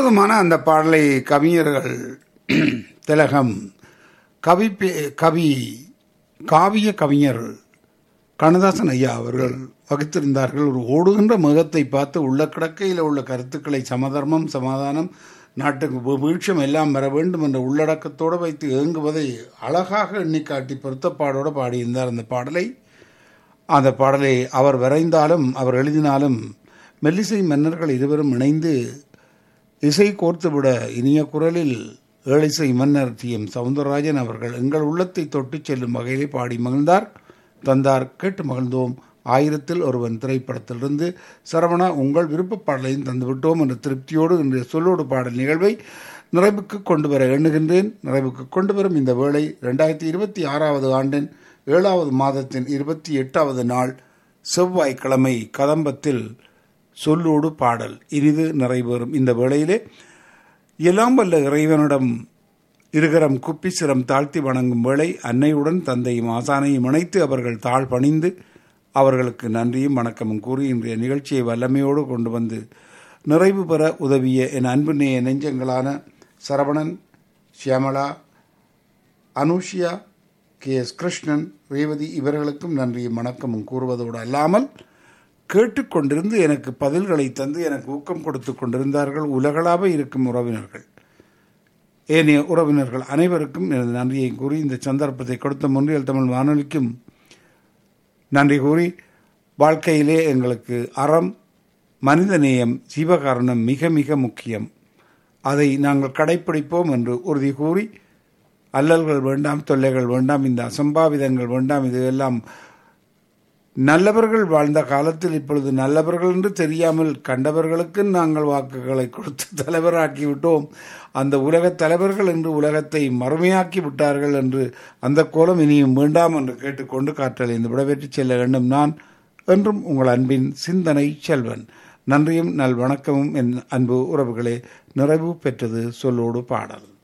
அற்புதமான அந்த பாடலை கவிஞர்கள் திலகம் கவி பே- கவி காவிய கவிஞர் கண்ணதாசன் ஐயா அவர்கள் வகுத்திருந்தார்கள் ஒரு ஓடுகின்ற முகத்தை பார்த்து உள்ள கிடக்கையில் உள்ள கருத்துக்களை சமதர்மம் சமாதானம் நாட்டுக்கு வீ- வீழ்ச்சியம் எல்லாம் வர வேண்டும் என்ற உள்ளடக்கத்தோடு வைத்து ஏங்குவதை அழகாக எண்ணி காட்டி பொருத்தப்பாடோடு பாடியிருந்தார் அந்த பாடலை அந்த பாடலை அவர் வரைந்தாலும் அவர் எழுதினாலும் மெல்லிசை மன்னர்கள் இருவரும் இணைந்து இசை கோர்த்துவிட இனிய குரலில் ஏழிசை மன்னர் டி எம் சவுந்தரராஜன் அவர்கள் எங்கள் உள்ளத்தை தொட்டுச் செல்லும் வகையிலே பாடி மகிழ்ந்தார் தந்தார் கேட்டு மகிழ்ந்தோம் ஆயிரத்தில் ஒருவன் திரைப்படத்திலிருந்து சரவணா உங்கள் விருப்ப பாடலையும் தந்துவிட்டோம் என்ற திருப்தியோடு இன்றைய சொல்லோடு பாடல் நிகழ்வை நிறைவுக்கு கொண்டு வர எண்ணுகின்றேன் நிறைவுக்கு கொண்டு வரும் இந்த வேளை ரெண்டாயிரத்தி இருபத்தி ஆறாவது ஆண்டின் ஏழாவது மாதத்தின் இருபத்தி எட்டாவது நாள் செவ்வாய்க்கிழமை கதம்பத்தில் சொல்லோடு பாடல் இனிது நிறைவேறும் இந்த வேளையிலே எல்லாம் வல்ல இறைவனிடம் இருகரம் குப்பி சிரம் தாழ்த்தி வணங்கும் வேளை அன்னையுடன் தந்தையும் ஆசானையும் இணைத்து அவர்கள் தாழ் பணிந்து அவர்களுக்கு நன்றியும் வணக்கமும் கூறி இன்றைய நிகழ்ச்சியை வல்லமையோடு கொண்டு வந்து நிறைவு பெற உதவிய என் அன்பு நேய நெஞ்சங்களான சரவணன் சியாமளா அனுஷியா கே எஸ் கிருஷ்ணன் ரேவதி இவர்களுக்கும் நன்றியும் வணக்கமும் கூறுவதோடு அல்லாமல் கேட்டுக்கொண்டிருந்து எனக்கு பதில்களை தந்து எனக்கு ஊக்கம் கொடுத்து கொண்டிருந்தார்கள் உலகளாவ இருக்கும் உறவினர்கள் ஏனைய உறவினர்கள் அனைவருக்கும் எனது நன்றியை கூறி இந்த சந்தர்ப்பத்தை கொடுத்த முன்றியல் தமிழ் வானொலிக்கும் நன்றி கூறி வாழ்க்கையிலே எங்களுக்கு அறம் மனிதநேயம் ஜீவகாரணம் மிக மிக முக்கியம் அதை நாங்கள் கடைப்பிடிப்போம் என்று உறுதி கூறி அல்லல்கள் வேண்டாம் தொல்லைகள் வேண்டாம் இந்த அசம்பாவிதங்கள் வேண்டாம் இது எல்லாம் நல்லவர்கள் வாழ்ந்த காலத்தில் இப்பொழுது நல்லவர்கள் என்று தெரியாமல் கண்டவர்களுக்கு நாங்கள் வாக்குகளை கொடுத்து தலைவராக்கி விட்டோம் அந்த உலகத் தலைவர்கள் என்று உலகத்தை மறுமையாக்கி விட்டார்கள் என்று அந்த கோலம் இனியும் வேண்டாம் என்று கேட்டுக்கொண்டு காற்றலை இந்த விடைபெற்று செல்ல வேண்டும் நான் என்றும் உங்கள் அன்பின் சிந்தனை செல்வன் நன்றியும் நல் வணக்கமும் என் அன்பு உறவுகளே நிறைவு பெற்றது சொல்லோடு பாடல்